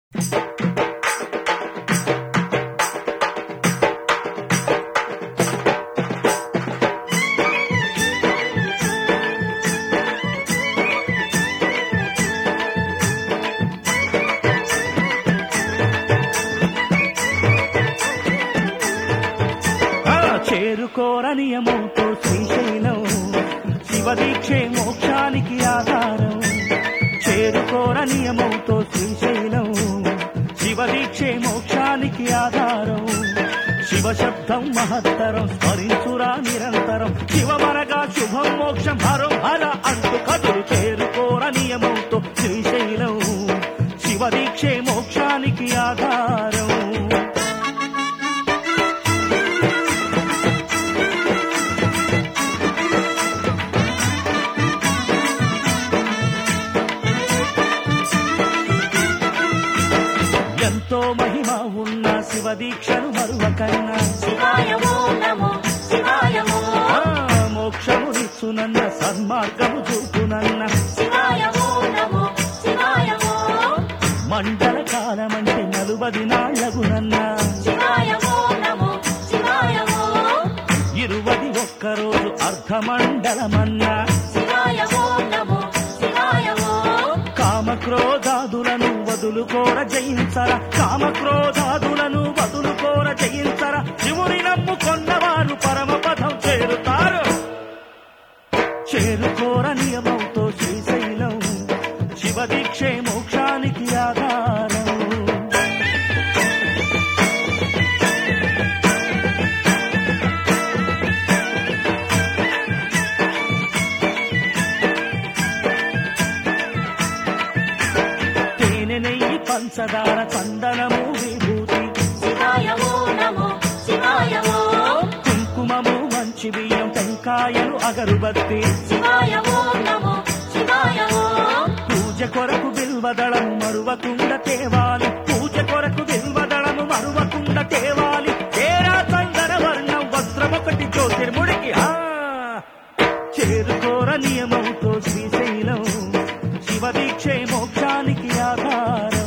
ఆ చేరుకోర నియమంతో శ్రీశైలం శివదీక్షే మోక్షానికి ఆధారం చేరుకోర నియమంతో శ్రీశైలం శివదీక్షే మోక్షానికి ఆధారం శివశబ్దం మహత్తరం స్మరించురా నిరంతరం శివమనగా శుభం మోక్షం హరం హర అంటూ కదులు చేరుకోర నియమంతో శ్రీశైలం శివదీక్షే మోక్షానికి ఆధారం ఎంతో మహిమ ఉన్న శివ దీక్షను మరువకన్నా శివాయ ఓం నమో శివాయ ఓం ఆ, మోక్షమునిచ్చునన్న సన్మార్గము చూపునన్న శివాయ ఓం నమో శివాయ ఓం మండల కాలమంటే నలుబది నాళ్లగునన్న శివాయ ఓం నమో శివాయ ఓం ఇరువది ఒక్కరోజు అర్ధమండలమన్నా శివాయ ఓం నమో శివాయ ఓం కామక్రోధాదులను వదులుకోర జయించర కామక్రోధాదులను వదులుకోర జయించర శివుని నమ్ముకొన్నవారు పరమపదం చేరుతారు చేరుకోర నియమంతో శ్రీశైలం శివదీక్షే మోక్షానికి ఆధారం తేనె నెయ్యి పంచదార చందనము విభూతి శివాయ ఓం నమో శివాయ ఓం కుంకుమము మంచి బియ్యం టెంకాయలు అగరుబత్తి శివాయ ఓం నమో శివాయ ఓం పూజ కొరకు బిల్వదళము మరువకుండ తేవాలి పూజ కొరకు బిల్వదళము మరువకుండ తేవాలి తేరా చందన వర్ణం వస్త్రమొకటి జ్యోతిర్ముడికి ఆ! చేరుకోర నియమంతో శ్రీశైలం శివదీక్షే మోక్షానికి ఆధారం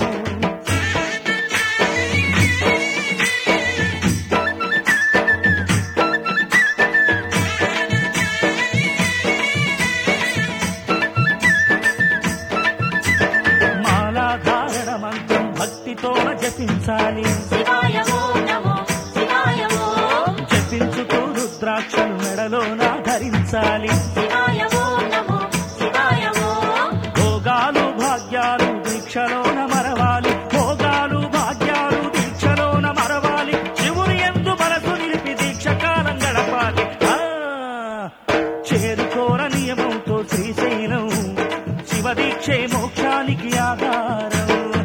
మాలాధారణ మంత్రం భక్తితోన జపించాలి శివాయ ఓం నమో శివాయ ఓం జపించుతూ రుద్రాక్షలు మెడలోన ధరించాలి శివాయ ఓం నమో శివాయ ఓం భోగాలు భాగ్యాలు దీక్షలోన మరవాలి భోగాలు భాగ్యాలు దీక్షలోన మరవాలి శివుని ఎందు మనసు నిలిపి దీక్ష కాలం గడపాలి ఆ! చేరుకోర నియమంతో శ్రీశైలం శివదీక్షే మోక్షానికి ఆధారం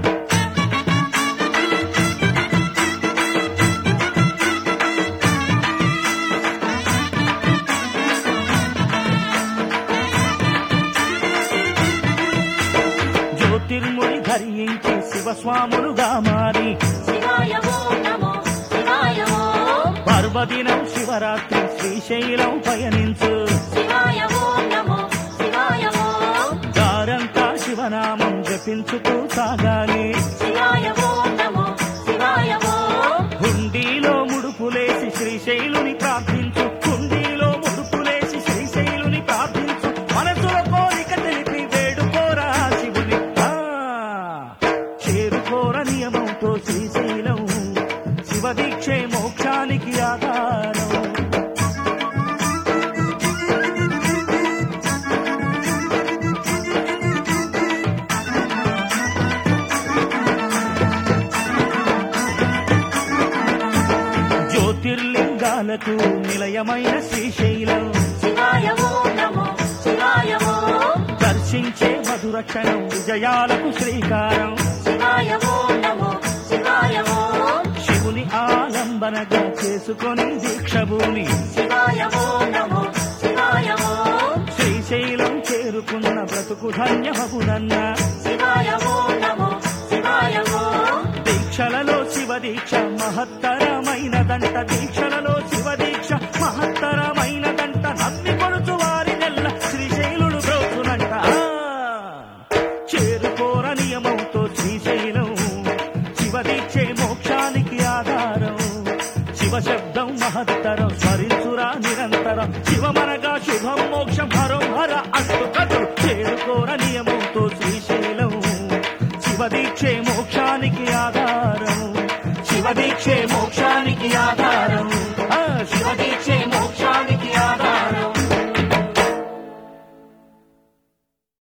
జ్యోతిర్ముని ధరించి శివస్వాములుగా మారి శివాయ ఓం నమో శివాయ ఓం పర్వదినం శివరాత్రి శ్రీశైలం పయనించు శివాయ ఓం నమో శివాయ ఓం దారంతా శివనామం జపించుతూ సాగాలి శివాయ ఓం నమో శివాయ ఓం హుండీలో ముడుపులేసి శ్రీశైలుని ప్రార్థించు హుండీలో ముడుపులేసి శ్రీశైలుని ప్రార్థించు మనసులో కోరిక తెలిపి వేడుకోరా శివుని ఆ! చేరుకోర నియమంతో శ్రీశైలం శివదీక్షే మోక్షానికి ఆధారం జ్యోతిర్లింగాలకు నిలయమైన శ్రీశైలం శివాయ ఓం నమో శివాయ ఓం దర్శించే మధుర క్షణం విజయాలకు శ్రీకారం శివాయ ఓం నమో శివాయ ఓం శివుని ఆలంబనగా చేసుకొని దీక్షభూమి శివాయ ఓం నమో శివాయ ఓం శ్రీశైలం చేరుకున్న బ్రతుకు ధన్యమగునన్న శివాయ ఓం నమో శివాయ ఓం దీక్షలలో శివ దీక్ష మహత్తరమైనదంట దీక్షలలో శివ దీక్ష మహత్తరమైనదంట నమ్మి కొడుచు వారి నెల్ల శ్రీశైలుడు బ్రోచునంట ఆ! చేరుకోర నియమంతో శ్రీశైలం మత్తరం స్మరించురా నిరంతరం శివమనగా శుభం మోక్షం హరం హర అష్టు కథలు చేరుకోర నియమంతో శ్రీశైలం శివదీక్షే మోక్షానికి ఆధారం శివదీక్షే మోక్షానికి ఆధారం